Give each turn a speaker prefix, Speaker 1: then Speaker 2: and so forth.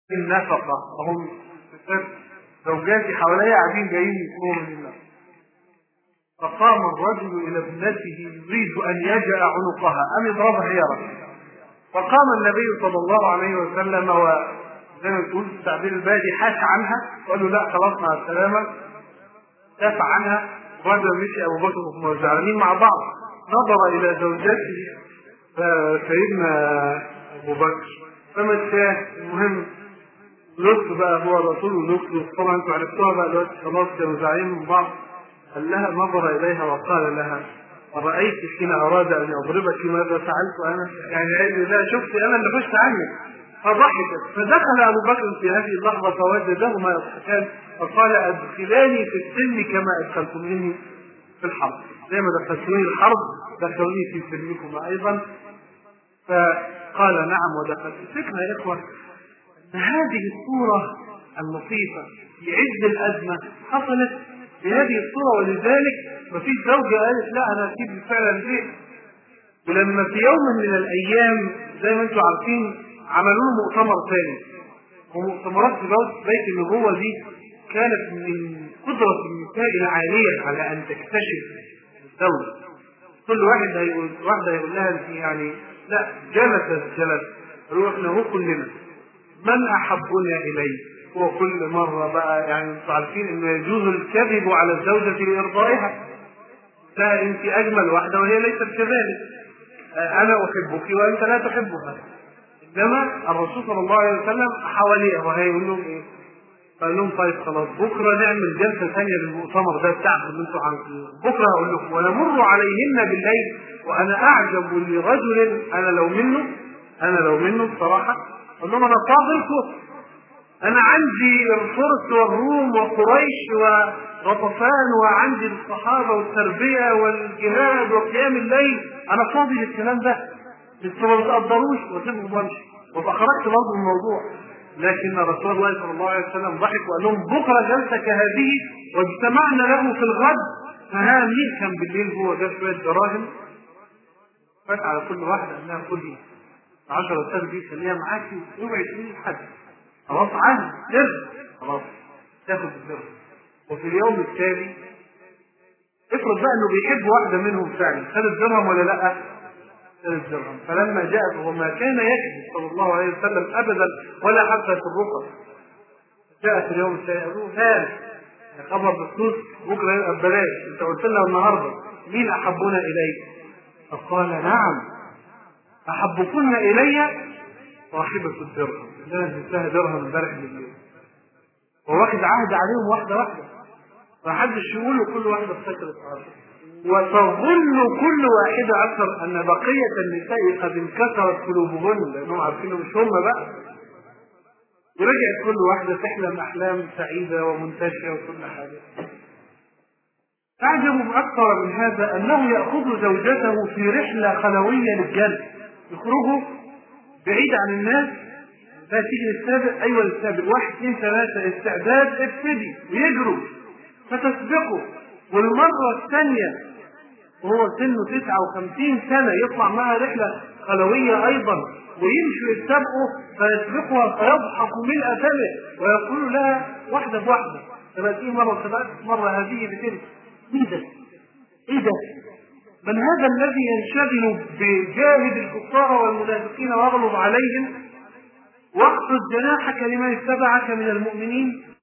Speaker 1: النفقة هم زوجاتي حواليا قاعدين جايين يكونوا من الله فقام الرجل إلى ابنته يريد أن يجأ عنقها أم يضربها هي رجل فقام النبي صلى الله عليه وسلم وزي ما تقول التعبير البادي حاش عنها وقال له لا خلاص مع السلامة دافع عنها الرجل مشي أبو بكر وهم زعلانين مع بعض نظر إلى زوجته فسيدنا أبو بكر فما الشاهد المهم لطف بقى هو الرسول ولطف طبعا انتوا عرفتوها بقى دلوقتي خلاص كانوا زعلانين من بعض قال لها نظر اليها وقال لها أرأيت حين أراد أن يضربك ماذا فعلت أنا؟ يعني قال لي لا شفت أنا اللي خشت عنك فضحكت فدخل أبو بكر في هذه اللحظة فوجدهما يضحكان فقال أدخلاني في السلم كما أدخلتموني في الحرب زي ما دخلتوني الحرب دخلوني في سلمكم أيضا فقال نعم ودخلت الفكرة يا إخوة أن هذه الصورة اللطيفة في عز الأزمة حصلت بهذه الصورة ولذلك مفيش زوجة قالت لا أنا أسيب فعلا البيت ولما في يوم من الأيام زي ما أنتم عارفين عملوا له مؤتمر ثاني ومؤتمرات في بيت النبوة دي كانت من قدرة النساء العالية على أن تكتشف الزوج كل واحد هيقول واحدة هيقول لها أنت يعني لا جلس جلس قالوا احنا هو كلنا من أحبنا إليه هو كل مرة بقى يعني انتوا عارفين انه يجوز الكذب على الزوجة لإرضائها لا انت أجمل واحدة وهي ليست كذلك أنا أحبك وأنت لا تحبها إنما الرسول صلى الله عليه وسلم حواليها وهي يقول لهم إيه؟ قال لهم طيب خلاص بكرة نعمل جلسة ثانية للمؤتمر ده بتاعكم اللي انتوا عارفينه بكرة هقول لكم ونمر عليهن بالليل وأنا أعجب لرجل أنا لو منه أنا لو منه بصراحة أقول لهم أنا فاضل كفر أنا عندي الفرس والروم وقريش وغطفان وعندي الصحابة والتربية والجهاد وقيام الليل أنا فاضي للكلام ده انتوا ما بتقدروش وسيبهم وامشي وابقى خرجت برضه من الموضوع لكن رسول الله صلى الله عليه وسلم ضحك وقال لهم بكره جلسه كهذه واجتمعنا له في الغد فها مين كان بالليل هو ده شويه دراهم فات على كل واحده انها خدي 10 سنه دي خليها معاكي اوعي تقولي لحد خلاص عهد سر خلاص تاخد السر وفي اليوم التالي افرض بقى انه بيحب واحده منهم فعلا خد الدرهم ولا لا؟ خد الدرهم فلما جاءت وما كان يكذب صلى الله عليه وسلم ابدا ولا حتى في الرقى جاءت اليوم التالي قالوا هات يا خبر بفلوس بكره يبقى ببلاش انت قلت لنا النهارده مين احبنا اليك؟ فقال نعم احبكن الي صاحبة الدرهم اللي انا اديتها درهم امبارح بالليل وواخد عهد عليهم واحدة واحدة ما حدش يقول كل واحدة افتكرت عشر وتظن كل واحدة أكثر أن بقية النساء قد انكسرت قلوبهن لأنهم عارفين مش هم بقى ورجعت كل واحدة تحلم أحلام سعيدة ومنتشرة وكل حاجة أعجب أكثر من هذا أنه يأخذ زوجته في رحلة خلوية للجنة يخرجوا بعيد عن الناس لا تيجي السابق ايوه السابق واحد اثنين ثلاثه استعداد ابتدي ويجروا فتسبقه والمره الثانيه وهو سنه 59 سنه يطلع معها رحله خلويه ايضا ويمشوا يسبقوا فيسبقها فيضحك ملء فمه ويقول لها واحده بواحده ثلاثين مره سبقت مره هذه بتلك ايه ده؟ ايه ده؟ من هذا الذي ينشغل بجاهد الكفار والمنافقين واغلظ عليهم واقصد جناحك لمن اتبعك من المؤمنين